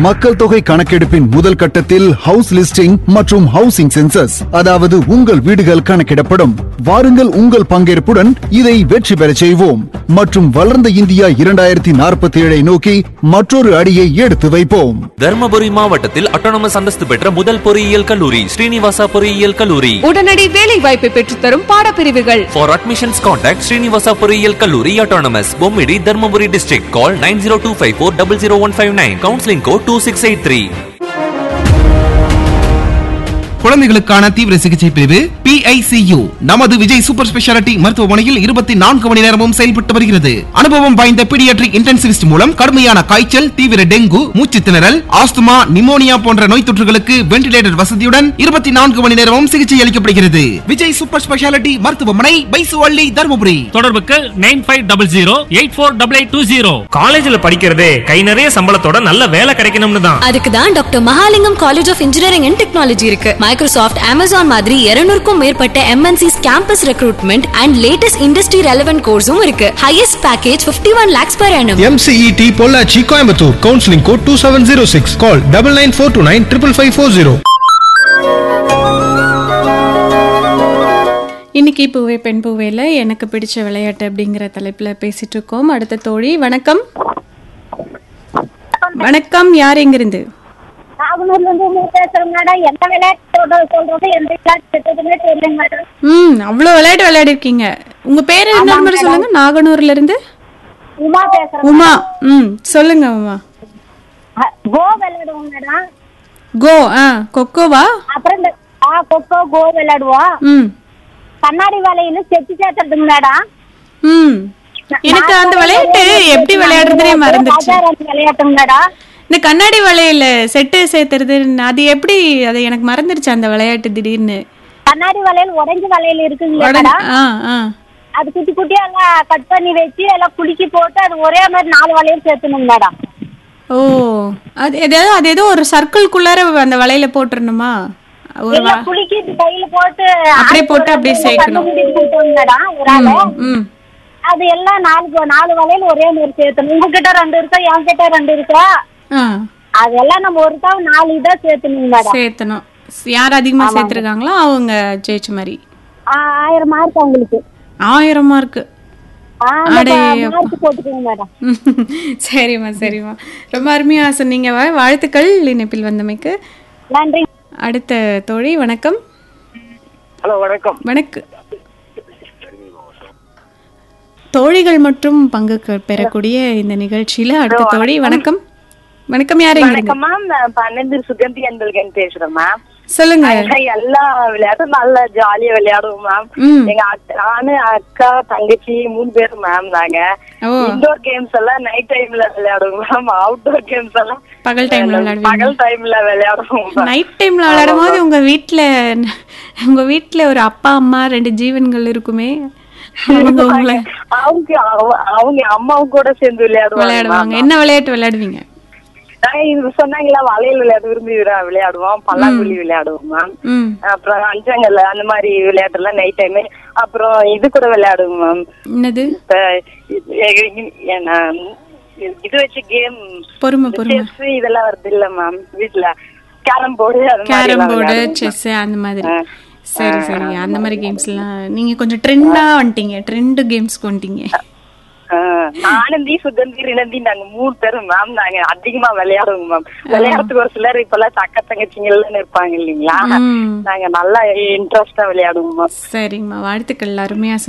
மக்கள் தொகை கணக்கெடுப்பின் முதல் கட்டத்தில் ஹவுஸ் லிஸ்டிங் மற்றும் ஹவுசிங் சென்சஸ் அதாவது உங்கள் வீடுகள் கணக்கிடப்படும் வாருங்கள் உங்கள் பங்கேற்புடன் இதை வெற்றி பெறச் செய்வோம் மற்றும் வளர்ந்த இந்தியா இரண்டாயிரத்தி நாற்பத்தி ஏழை நோக்கி மற்றொரு அடியை எடுத்து வைப்போம் தர்மபுரி மாவட்டத்தில் அட்டானமஸ் அந்தஸ்து பெற்ற முதல் பொறியியல் கல்லூரி ஸ்ரீனிவாசா பொறியியல் கல்லூரி உடனடி வேலை வாய்ப்பை பெற்றுத்தரும் பாடப்பிரிவுகள் For admissions contact Srinivasa பொறியியல் கல்லூரி autonomous Bommidi Dharmapuri district call 9025400159 counseling code 2683 குழந்தைகளுக்கான தீவிர சிகிச்சை பிரிவு PICU நமது விஜய் சூப்பர் ஸ்பெஷாலிட்டி மருத்துவமனையில் இருபத்தி நான்கு மணி நேரமும் செயல்பட்டு வருகிறது அனுபவம் வாய்ந்த பீடியாட்ரிக் இன்டென்சிவிஸ்ட் மூலம் கடுமையான காய்ச்சல் தீவிர டெங்கு மூச்சு திணறல் ஆஸ்துமா நிமோனியா போன்ற நோய் தொற்றுகளுக்கு வென்டிலேட்டர் வசதியுடன் இருபத்தி நான்கு மணி நேரமும் சிகிச்சை அளிக்கப்படுகிறது விஜய் சூப்பர் ஸ்பெஷாலிட்டி மருத்துவமனை பைசுவள்ளி தருமபுரி தொடர்புக்கு nine five double zero eight four double eight two zero காலேஜ்ல படிக்கிறதே கை நிறைய சம்பளத்தோட நல்ல வேலை கிடைக்கணும்னு தான் அதுக்கு தான் doctor Mahalingam college of engineering and technology இருக்கு மைக்ரோசாஃப்ட் அமேசான் மாதிரி 200 க்கும் மேற்பட்ட MNCs campus recruitment and latest industry relevant கோர்ஸும் இருக்கு highest package 51 one lakhs per annum MCET Pollachi Coimbatore counselling code two seven zero six call double nine four two nine triple five four zero இன்னைக்கு பூவே பெண் பூவேல எனக்கு பிடிச்ச விளையாட்டு அப்படிங்கிற தலைப்புல பேசிட்டு இருக்கோம் அடுத்த தோழி வணக்கம் வணக்கம் யார் எங்கிருந்து நாகனூர்ல இருந்து உங்க பேசுறேன் மேடம் எந்த விளையாட்டு சொல்றது எந்த விளையாட்டு திட்டத்துமே தெரியல மேடம் ம் அவ்வளோ விளையாட்டு விளையாடிருக்கீங்க உங்க பேர் என்ன முறை சொல்லுங்க நாகனூர்ல இருந்து உமா பேசுறேன் உமா ம் சொல்லுங்க உமா அஹ், கோ விளையாடுவோம் மேடம் கோ ஆ கொக்கோவா அப்புறம் இந்த ஆ கொக்கோ கோ விளையாடுவோம் ம் கண்ணாடி வலையில செட்டு சேர்த்துறதுங்க மேடம் ம் எனக்கு அந்த விளையாட்டு எப்படி விளையாடுறதுனே மறந்துருச்சு ராஜாராணி விளையாட்டுங்க மேடம் இந்த கண்ணாடி வளையல செட்டு சேர்த்துறது அது எப்படி அது எனக்கு மறந்துருச்சு அந்த விளையாட்டு திடீர்னு கண்ணாடி வலையில் உடைஞ்ச வலையில இருக்குங்களா உடனே- மேடம் ஆ ஆ அது குட்டி குட்டியா எல்லாம் கட் பண்ணி வச்சு எல்லாம் குலுக்கி போட்டு அது ஒரே மாதிரி நாலு வலையில் சேர்த்துணுங்க மேடம் ஓ அது ஏதாவது அது ஏதோ ஒரு சர்க்கிள்குள்ளார அந்த வலையில போட்டுறணுமா ஒரு இல்ல வ- குலுக்கி கையில போட்டு அப்படியே ஆள் போட்டு அப்படியே கண்ணு சேர்க்கணும். மூடிட்டு கொடுத்தோங்க மேடம் ஒரு ஆளு ம் அது எல்லாம் நாலு நாலு வலையில ஒரே மாதிரி சேர்த்தணும் உங்ககிட்ட ரெண்டு இருக்கா என்கிட்ட ரெண்டு இருக்கா ஆ அதெல்லாம் நம்ம ஒரு தான் நாலு இதா சேர்த்தணுங்க மேடம் சேர்த்தணும் யார் அதிகமா சேர்த்துருக்காங்களோ அவங்க ஜெயிச்ச மாதிரி ஆ, ஆயிரம் மார்க் அவங்களுக்கு ஆயிரம் மார்க்கு ஆ, அந்த அடே மார்க் போட்டுக்கோங்க மேடம் சரிம்மா சரிம்மா ரொம்ப அருமையா சொன்னீங்க வா- வாழ்த்துக்கள் இணைப்பில் வந்தமைக்கு நன்றி அடுத்த தோழி வணக்கம் ஹலோ வணக்கம் வணக்கம் தோழிகள் மற்றும் பங்கு க- பெறக்கூடிய இந்த நிகழ்ச்சியில அடுத்த தோழி வணக்கம் வணக்கம் யார் எங்க வணக்கம் மேம் நான் பன்னெண்டு சுகந்தி அன்பல்கன் பேசுறேன் மேம் சொல்லுங்க எல்லா விளையாட்டும் நல்லா ஜாலியா விளையாடுவோம் மேம் ம். எங்க அக்கா- நானு அக்கா தங்கச்சி மூணு பேர் மேம் நாங்க ஓ. இன்டோர் கேம்ஸ் எல்லாம் நைட் டைம்ல விளையாடுவோம் மேம் அவுட்டோர் கேம்ஸ் எல்லாம் பகல் டைம்ல விளையாடுவீங்க பகல் டைம்ல விளையாடுவோம் ma'am. நைட் டைம்ல விளையாடும் போது உங்க வீட்ல உங்க வீட்ல ஒரு அப்பா அம்மா ரெண்டு ஜீவன்கள் இருக்குமே அவங்க உங்களை அவங்க அவ- அவங்க அம்மாவும் கூட சேர்ந்து விளையாடுவாங்க விளையாடுவாங்க ma'am. என்ன விளையாட்டு விளையாடுவீங்க நாங்க இது சொன்னாங்களா வளையல் விளையாட்டு விரும்பி விளையா- விளையாடுவோம் பல்லாங்குழி விளையாடுவோம் மேம் ம் அப்புறம் அஞ்சாங்கல்ல அந்த மாதிரி விளையாட்டு எல்லாம் நைட் டைம் அப்புறம் இது கூட விளையாடுவோம் மேம் என்னது இப்ப இது- எ- என்ன, இது வச்சு கேம் பொறுமை பொறுமை செஸ் இதெல்லாம் வருது இல்ல மேம் வீட்ல கேரம் போர்டு அது மாதிரி கேரம் எல்லாம் போர்டு விளையாடுவோம் செஸ் அந்த மாதிரி ஆ. சரி சரி அந்த மாதிரி கேம்ஸ் எல்லாம் நீங்க கொஞ்சம் ட்ரெண்டா வந்துட்டீங்க ட்ரெண்ட் கேம்ஸ்க்கு வந்துட்டீங்க ஆ, ஆனந்தி சுகந்தி ரினந்தி நாங்க மூணு பேரும் மேம் நாங்க அதிகமா விளையாடுவோம் மேம் விளையாடுறதுக்கு ஒரு சிலர் இப்ப எல்லாம் தக்க தங்கச்சிங்க எல்லாம் இருப்பாங்க இல்லைங்களா ம். நாங்க நல்லா இன்ட்ரெஸ்டா விளையாடுவோம் மேம் சரிங்கம்மா வாழ்த்துக்கள் அருமையா